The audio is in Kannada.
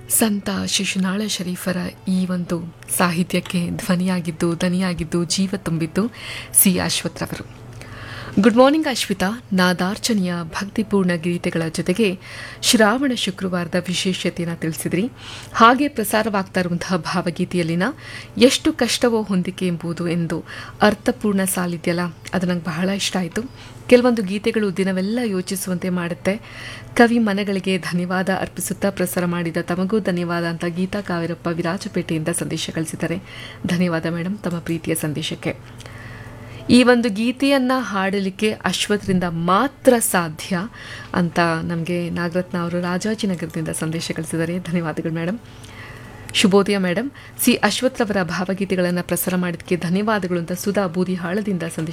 ಸಂತ ಶಿಶುನಾಳ ಶರೀಫರ ಈ ಒಂದು ಸಾಹಿತ್ಯಕ್ಕೆ ಧ್ವನಿಯಾಗಿದ್ದು ದನಿಯಾಗಿದ್ದು ಜೀವ ತುಂಬಿದ್ದು ಸಿ ಅಶ್ವಥ್ರವರು ಗುಡ್ ಮಾರ್ನಿಂಗ್ ಅಶ್ವಿತಾ ನಾದಾರ್ಚನೆಯ ಭಕ್ತಿಪೂರ್ಣ ಗೀತೆಗಳ ಜೊತೆಗೆ ಶ್ರಾವಣ ಶುಕ್ರವಾರದ ವಿಶೇಷತೆಯನ್ನು ತಿಳಿಸಿದ್ರಿ ಹಾಗೆ ಪ್ರಸಾರವಾಗ್ತಾ ಇರುವಂತಹ ಭಾವಗೀತೆಯಲ್ಲಿನ ಎಷ್ಟು ಕಷ್ಟವೋ ಹೊಂದಿಕೆ ಎಂಬುದು ಎಂದು ಅರ್ಥಪೂರ್ಣ ಸಾಲಿದೆಯಲ್ಲ ಅದು ನಂಗೆ ಬಹಳ ಇಷ್ಟ ಆಯಿತು ಕೆಲವೊಂದು ಗೀತೆಗಳು ದಿನವೆಲ್ಲ ಯೋಚಿಸುವಂತೆ ಮಾಡುತ್ತೆ ಕವಿ ಮನಗಳಿಗೆ ಧನ್ಯವಾದ ಅರ್ಪಿಸುತ್ತಾ ಪ್ರಸಾರ ಮಾಡಿದ ತಮಗೂ ಧನ್ಯವಾದ ಅಂತ ಗೀತಾ ಕಾವೇರಪ್ಪ ವಿರಾಜಪೇಟೆಯಿಂದ ಸಂದೇಶ ಕಳಿಸಿದ್ದಾರೆ ಧನ್ಯವಾದ ಮೇಡಮ್ ತಮ್ಮ ಪ್ರೀತಿಯ ಸಂದೇಶಕ್ಕೆ ಈ ಒಂದು ಗೀತೆಯನ್ನ ಹಾಡಲಿಕ್ಕೆ ಅಶ್ವತ್ರಿಂದ ಮಾತ್ರ ಸಾಧ್ಯ ಅಂತ ನಮಗೆ ನಾಗರತ್ನ ಅವರು ರಾಜಾಜಿನಗರದಿಂದ ಸಂದೇಶ ಕಳಿಸಿದ್ದಾರೆ ಧನ್ಯವಾದಗಳು ಮೇಡಮ್ ಶುಭೋದಯ ಮೇಡಮ್ ಸಿ ಅಶ್ವಥ್ರವರ ಭಾವಗೀತೆಗಳನ್ನು ಪ್ರಸಾರ ಮಾಡಿದ್ದಕ್ಕೆ ಧನ್ಯವಾದಗಳು ಅಂತ ಸುಧಾ ಬೂದಿಹಾಳದಿಂದ ಸಂದೇಶ